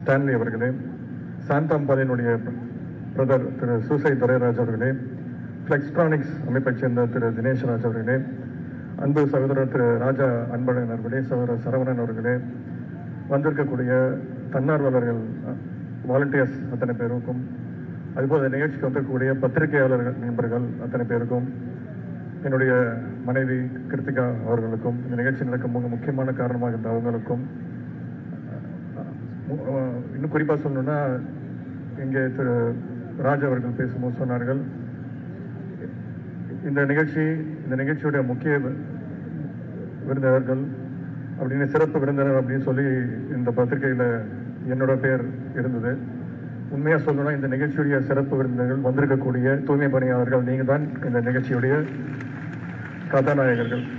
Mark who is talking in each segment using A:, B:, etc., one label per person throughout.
A: Stanley அவர்களே சாந்தாம்பாளையனுடைய brother Thiru Susai Durairaj அவர்களே ஃப்ளெக்ஸ்ட்ரானிக்ஸ் அமைப்பைச் சேர்ந்த திரு தினேஷ்ராஜ் அவர்களே அன்பு சகோதரர் திரு ராஜா அன்பழகன் அவர்களே சகோதரர் சரவணன் அவர்களே வந்திருக்கக்கூடிய தன்னார்வலர்கள் வாலண்டியர்ஸ் அத்தனை பேருக்கும் அதுபோல் இந்த நிகழ்ச்சிக்கு வந்திருக்கக்கூடிய பத்திரிகையாளர்கள் நண்பர்கள் அத்தனை பேருக்கும் என்னுடைய மனைவி கிருத்திகா அவர்களுக்கும் இந்த நிகழ்ச்சி நடக்க மிக முக்கியமான காரணமாக இருந்த அவங்களுக்கும் அஹ் இன்னும் குறிப்பாக சொல்லணும்னா இங்கே திரு ராஜ் அவர்கள் பேசும்போது சொன்னார்கள் இந்த நிகழ்ச்சி இந்த நிகழ்ச்சியுடைய முக்கிய வி- விருந்தினர்கள் அப்படின்னு சிறப்பு விருந்தினர் அப்படின்னு சொல்லி இந்த பத்திரிகையில் என்னோட பேர் இருந்தது உண்மையாக சொல்லணும்னா இந்த நிகழ்ச்சியுடைய சிறப்பு விருந்தினர்கள் வந்திருக்கக்கூடிய தூய்மை பணியாளர்கள் நீங்கள் தான் இந்த நிகழ்ச்சியுடைய கதாநாயகர்கள்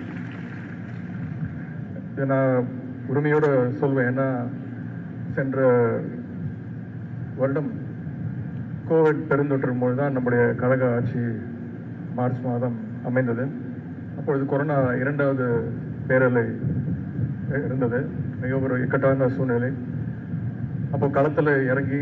A: இதை நான் உரிமையோடு சொல்வேன் ஏன்னா சென்ற வருடம் கோவிட் பெருந்தொற்று போது தான் நம்முடைய கழக ஆட்சி மார்ச் மாதம் அமைந்தது அப்பொழுது கொரோனா இரண்டாவது பேரலை இருந்தது மிக ஒரு இக்கட்டான சூழ்நிலை அப்போ களத்தில் இறங்கி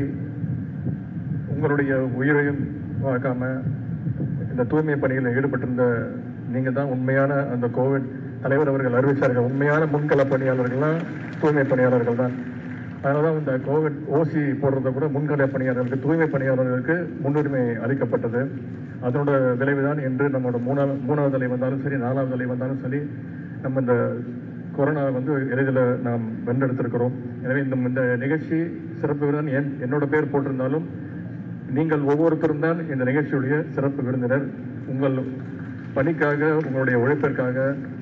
A: உங்களுடைய உயிரையும் பார்க்காம இந்த தூய்மை பணியில் ஈடுபட்டிருந்த நீங்கள் தான் உண்மையான அந்த கோவிட் தலைவர் அவர்கள் அறிவிச்சார்கள் உண்மையான முன்கள பணியாளர்கள்லாம் தூய்மை பணியாளர்கள் தான் அதனால தான் இந்த கோவிட் ஓசி போடுறத கூட முன்கள பணியாளர்களுக்கு தூய்மை பணியாளர்களுக்கு முன்னுரிமை அளிக்கப்பட்டது அதனோட விளைவுதான் என்று நம்மளோட மூணாவது மூணாவது அலை வந்தாலும் சரி நாலாவது அலை வந்தாலும் சரி நம்ம இந்த கொரோனா வந்து எளிதில் நாம் வென்றெடுத்திருக்கிறோம் எனவே இந்த இந்த நிகழ்ச்சி சிறப்பு விருந்தன் என் என்னோட பேர் போட்டிருந்தாலும் நீங்கள் ஒவ்வொருத்தரும் தான் இந்த நிகழ்ச்சியுடைய சிறப்பு விருந்தினர் உங்கள் பணிக்காக உங்களுடைய உழைப்பிற்காக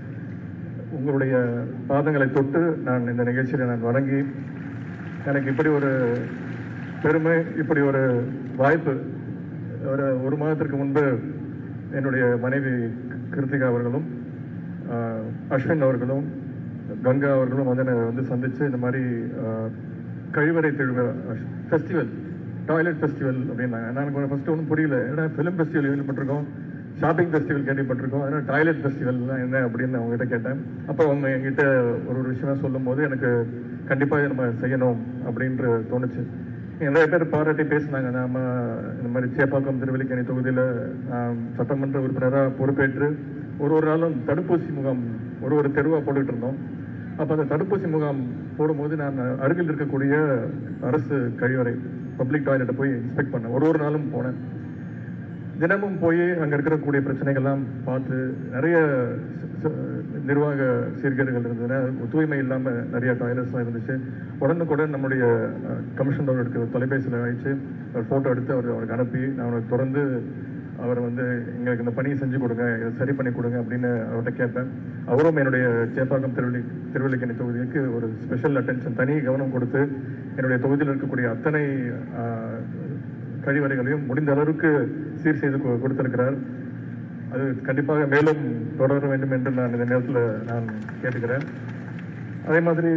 A: உங்களுடைய பாதங்களை தொட்டு நான் இந்த நிகழ்ச்சியில் நான் வணங்கி எனக்கு இப்படி ஒரு பெருமை இப்படி ஒரு வாய்ப்பு ஒரு ஒரு மாதத்திற்கு முன்பு என்னுடைய மனைவி கிருத்திகா அவர்களும் ஆஹ், அஸ்வின் அவர்களும் கங்கா அவர்களும் வந்து என்னை வந்து சந்திச்சு இந்த மாதிரி ஆஹ், கழிவறை திருவிழா ஃபெஸ்டிவல் டாய்லெட் ஃபெஸ்டிவல் அப்படின்னாங்க நான் எனக்கு ஃபர்ஸ்ட் ஒன்றும் புரியல ஏன்னா ஃபிலிம் ஃபெஸ்டிவல் கேள்விப்பட்டிருக்கோம் ஷாப்பிங் ஃபெஸ்டிவல் கேள்விப்பட்டிருக்கோம் அதனால் டாய்லெட் ஃபெஸ்டிவல்லாம் என்ன அப்படின்னு அவங்ககிட்ட கேட்டேன் அப்போ அவங்க என்கிட்ட ஒரு ஒரு விஷயமா சொல்லும் போது எனக்கு கண்டிப்பாக இதை நம்ம செய்யணும் அப்படின்ற தோணுச்சு நிறைய பேர் பாராட்டி பேசினாங்க நாம இந்த மாதிரி சேப்பாக்கம் திருவல்லிக்கேணி தொகுதியில் சட்டமன்ற உறுப்பினராக பொறுப்பேற்று ஒரு ஒரு நாளும் தடுப்பூசி முகாம் ஒரு ஒரு தெருவாக போட்டுட்டு இருந்தோம் அப்போ அந்த தடுப்பூசி முகாம் போடும்போது நான் அருகில் இருக்கக்கூடிய அரசு கழிவறை பப்ளிக் டாய்லெட்டை போய் இன்ஸ்பெக்ட் பண்ணேன் ஒரு ஒரு நாளும் போனேன் தினமும் போய் அங்கே இருக்கக்கூடிய பிரச்சனைகள்லாம் பார்த்து நிறைய ச- ச- நிர்வாக சீர்கேடுகள் இருந்ததுன்னா தூய்மை இல்லாமல் நிறைய டாய்லெட்ஸ்லாம் இருந்துச்சு உடனுக்குடன் நம்முடைய கமிஷன் அவர்களுக்கு தொலைபேசியில் அழைச்சு ஒரு ஃபோட்டோ எடுத்து அவர் அவருக்கு அனுப்பி நான் அவரை தொடர்ந்து அவர் வந்து எங்களுக்கு இந்த பணியை செஞ்சு கொடுங்க இதை சரி பண்ணி கொடுங்க அப்படின்னு அவர்கிட்ட கேட்பேன் அவரும் என்னுடைய சேப்பாக்கம் திருவள்ளி திருவள்ளிக்கணி தொகுதிக்கு ஒரு ஸ்பெஷல் அட்டென்ஷன் தனி கவனம் கொடுத்து என்னுடைய தொகுதியில் இருக்கக்கூடிய அத்தனை ஆஹ், கழிவறைகளையும் முடிந்த அளவுக்கு சீர் செய்து கொ- கொடுத்திருக்கிறார் அது கண்டிப்பாக மேலும் தொடர வேண்டும் என்று நான் இந்த நேரத்தில் நான் கேட்டுக்கிறேன் அதே மாதிரி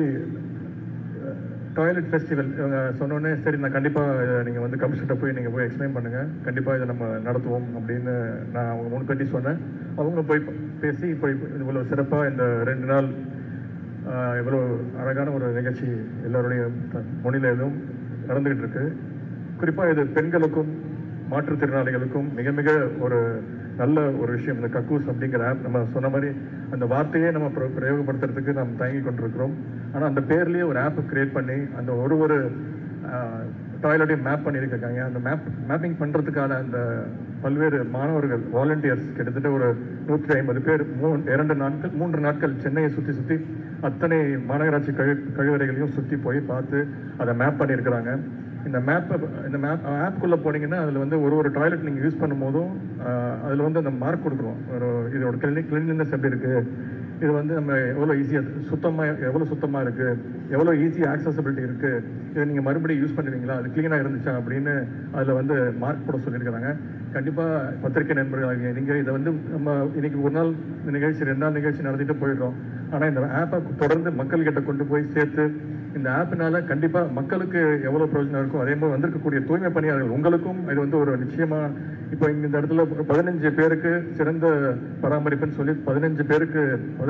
A: டாய்லெட் ஃபெஸ்டிவல் இவங்க சொன்னோடனே சரி நான் கண்டிப்பாக நீங்கள் வந்து கமிஷன்ட்ட போய் நீங்கள் போய் எக்ஸ்பிளைன் பண்ணுங்கள் கண்டிப்பாக இதை நம்ம நடத்துவோம் அப்படின்னு நான் அவங்க முன் கட்டி சொன்னேன் அவங்க போய் ப- பேசி இப்போ இவ்வளோ சிறப்பாக இந்த ரெண்டு நாள் ஆஹ், இவ்வளோ அழகான ஒரு நிகழ்ச்சி எல்லாருடைய த- மொழியிலும் நடந்துகிட்டு இருக்கு குறிப்பாக இது பெண்களுக்கும் மாற்றுத்திறனாளிகளுக்கும் மிக மிக ஒரு நல்ல ஒரு விஷயம் இந்த கக்கூஸ் அப்படிங்கிற ஆப் நம்ம சொன்ன மாதிரி அந்த வார்த்தையே நம்ம பிர- பிரயோகப்படுத்துறதுக்கு நாம் தயங்கி கொண்டிருக்கிறோம் ஆனால் அந்த பேர்லயே ஒரு ஆப் கிரியேட் பண்ணி அந்த ஒரு ஒரு டாய்லெட்டையும் மேப் பண்ணியிருக்காங்க அந்த மேப் மேப்பிங் பண்ணுறதுக்கான அந்த பல்வேறு மாணவர்கள் வாலண்டியர்ஸ் கிட்டத்தட்ட ஒரு நூற்றி ஐம்பது பேர் மூ இரண்டு நாட்கள் மூன்று நாட்கள் சென்னையை சுற்றி சுற்றி அத்தனை மாநகராட்சி கழு கழிவறைகளையும் சுற்றி போய் பார்த்து அதை மேப் பண்ணியிருக்கிறாங்க இந்த மேப்பை இந்த மேப் ஆப்குள்ளே போனீங்கன்னா அதில் வந்து ஒரு ஒரு டாய்லெட் நீங்கள் யூஸ் பண்ணும்போதும் அதில் வந்து அந்த மார்க் கொடுக்குறோம் ஒரு இதோட கிளினிக் கிளீனினஸ் எப்படி இருக்குது இது வந்து நம்ம எவ்வளோ ஈஸியாக சுத்தமாக எவ்வளோ சுத்தமாக இருக்குது எவ்வளோ ஈஸி ஆக்சசபிலிட்டி இருக்குது இதை நீங்கள் மறுபடியும் யூஸ் பண்ணுவீங்களா அது க்ளீனாக இருந்துச்சா அப்படின்னு அதில் வந்து மார்க் போட சொல்லியிருக்கிறாங்க கண்டிப்பாக பத்திரிகை நண்பர்களாகிய நீங்கள் இதை வந்து நம்ம இன்னைக்கு ஒரு நாள் இந்த நிகழ்ச்சி ரெண்டு நாள் நிகழ்ச்சி நடத்திட்டு போயிடுறோம் ஆனால் இந்த ஆப்பை தொடர்ந்து மக்கள்கிட்ட கொண்டு போய் சேர்த்து இந்த ஆப்பினால கண்டிப்பாக மக்களுக்கு எவ்வளோ பிரயோஜனம் இருக்கும் அதே மாதிரி வந்திருக்கக்கூடிய தூய்மை பணியாளர்கள் உங்களுக்கும் இது வந்து ஒரு நிச்சயமா இப்போ இங்க இந்த இடத்துல பதினஞ்சு பேருக்கு சிறந்த பராமரிப்புன்னு சொல்லி பதினஞ்சு பேருக்கு பதினஞ்சு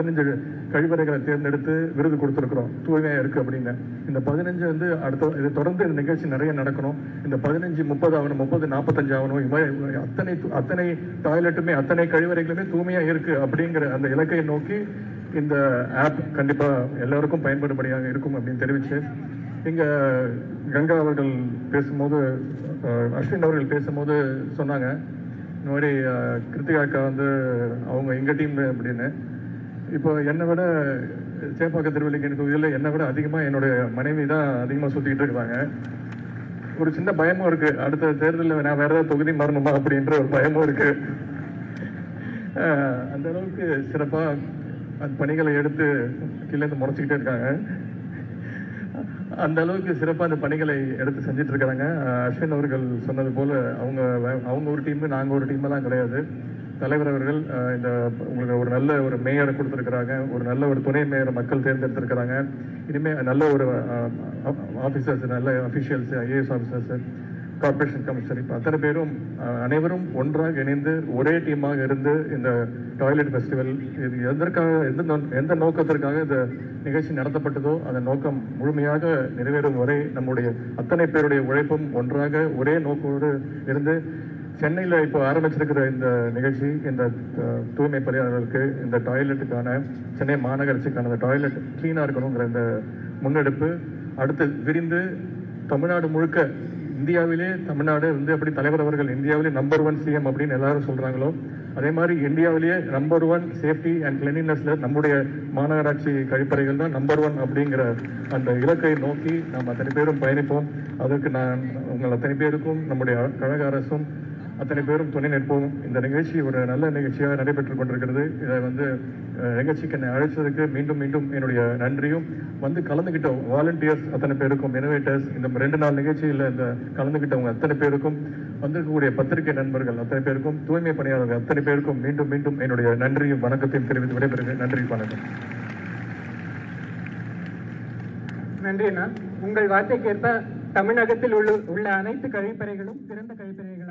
A: பதினஞ்சு கழிவறைகளை தேர்ந்தெடுத்து விருது கொடுத்துருக்குறோம் தூய்மையா இருக்கு அப்படின்னு இந்த பதினஞ்சு வந்து அடுத்த இது தொடர்ந்து இந்த நிகழ்ச்சி நிறைய நடக்கணும் இந்த பதினஞ்சு முப்பது ஆகணும் முப்பது நாற்பத்தஞ்சு ஆகணும் இது மாதிரி அத்தனை து- அத்தனை டாய்லெட்டுமே அத்தனை கழிவறைகளுமே தூய்மையா இருக்கு அப்படிங்கிற அந்த இலக்கை நோக்கி இந்த ஆப் கண்டிப்பா எல்லாருக்கும் பயன்படும்படியாக இருக்கும் அப்படின்னு தெரிவிச்சு இங்க கங்கா அவர்கள் பேசும்போது அஹ், அஸ்வின் அவர்கள் பேசும்போது சொன்னாங்க இந்த மாதிரி அஹ், கிருத்திகா அக்கா வந்து அவங்க எங்க டீம் அப்படின்னு இப்போ என்னை விட சேப்பாக்க திருவள்ளிக்கேணி தொகுதியில் என்னை விட அதிகமாக என்னுடைய மனைவி தான் அதிகமாக சுற்றிக்கிட்டு இருக்காங்க ஒரு சின்ன பயமும் இருக்கு அடுத்த தேர்தலில் நான் வேற ஏதாவது தொகுதி மாறணுமா அப்படின்ற ஒரு பயமும் இருக்கு அஹ், அந்த அளவுக்கு சிறப்பா அந்த பணிகளை எடுத்து கீழேருந்து முறைச்சிக்கிட்டே இருக்காங்க அந்த அளவுக்கு சிறப்பா அந்த பணிகளை எடுத்து செஞ்சுட்டு இருக்காங்க அஹ் அஸ்வின் அவர்கள் சொன்னது போல அவங்க வே- அவங்க ஒரு டீம் நாங்க ஒரு டீம் எல்லாம் கிடையாது தலைவர் அவர்கள் அஹ், இந்த உங்களுக்கு ஒரு நல்ல ஒரு மேயரை கொடுத்துருக்காங்க ஒரு நல்ல ஒரு துணை மேயரை மக்கள் தேர்ந்தெடுத்திருக்கிறாங்க இனிமே நல்ல ஒரு ஆபீசர்ஸ் நல்ல officials IAS officers corporation commissioner இப்போ அத்தனை பேரும் அஹ், அனைவரும் ஒன்றாக இணைந்து ஒரே டீமாக இருந்து இந்த டாய்லெட் ஃபெஸ்டிவல் இது எதற்காக எந்த நோ- எந்த நோக்கத்திற்காக இந்த நிகழ்ச்சி நடத்தப்பட்டதோ அந்த நோக்கம் முழுமையாக நிறைவேறும் வரை நம்முடைய அத்தனை பேருடைய உழைப்பும் ஒன்றாக ஒரே நோக்கோடு இருந்து சென்னையில் இப்போ ஆரம்பிச்சிருக்கிற இந்த நிகழ்ச்சி இந்த அஹ், தூய்மை பணியாளர்களுக்கு இந்த டாய்லெட்டுக்கான சென்னை மாநகராட்சிக்கான இந்த டாய்லெட் க்ளீனாக இருக்கணுங்கிற இந்த முன்னெடுப்பு அடுத்து விரிந்து தமிழ்நாடு முழுக்க இந்தியாவிலே தமிழ்நாடு வந்து எப்படி தலைவர் அவர்கள் இந்தியாவிலே நம்பர் ஒன் சிஎம் அப்படின்னு எல்லாரும் சொல்றாங்களோ அதே மாதிரி இந்தியாவிலேயே நம்பர் ஒன் சேஃப்டி அண்ட் கிளீனினஸ்ல நம்முடைய மாநகராட்சி கழிப்பறைகள் தான் நம்பர் ஒன் அப்படிங்கிற அந்த இலக்கை நோக்கி நாம் அத்தனை பேரும் பயணிப்போம் அதற்கு நான் உங்கள் அத்தனை பேருக்கும் நம்முடைய கழக அரசும் அத்தனை பேரும் துணை நிற்போம் இந்த நிகழ்ச்சி ஒரு நல்ல நிகழ்ச்சியாக நடைபெற்றுக் கொண்டிருக்கிறது இதை வந்து அஹ், நிகழ்ச்சிக்கு என்னை அழைச்சதுக்கு மீண்டும் மீண்டும் என்னுடைய நன்றியும் வந்து கலந்துகிட்ட வாலண்டியர்ஸ் அத்தனை பேருக்கும் இனோவேட்டர்ஸ் இந்த ரெண்டு நாள் நிகழ்ச்சியில் இந்த கலந்துகிட்டவங்க அத்தனை பேருக்கும் வந்திருக்கக்கூடிய பத்திரிகை நண்பர்கள் அத்தனை பேருக்கும் தூய்மை பணியாளர்கள் அத்தனை பேருக்கும் மீண்டும் மீண்டும் என்னுடைய நன்றியும் வணக்கத்தையும் தெரிவித்து விடைபெறுகிறேன் நன்றி வணக்கம்
B: நன்றி அண்ணா உங்கள் வார்த்தைக்கேற்ப தமிழகத்தில் உள்ள உள்ள அனைத்து கழிப்பறைகளும் சிறந்த கழிப்பறைகள்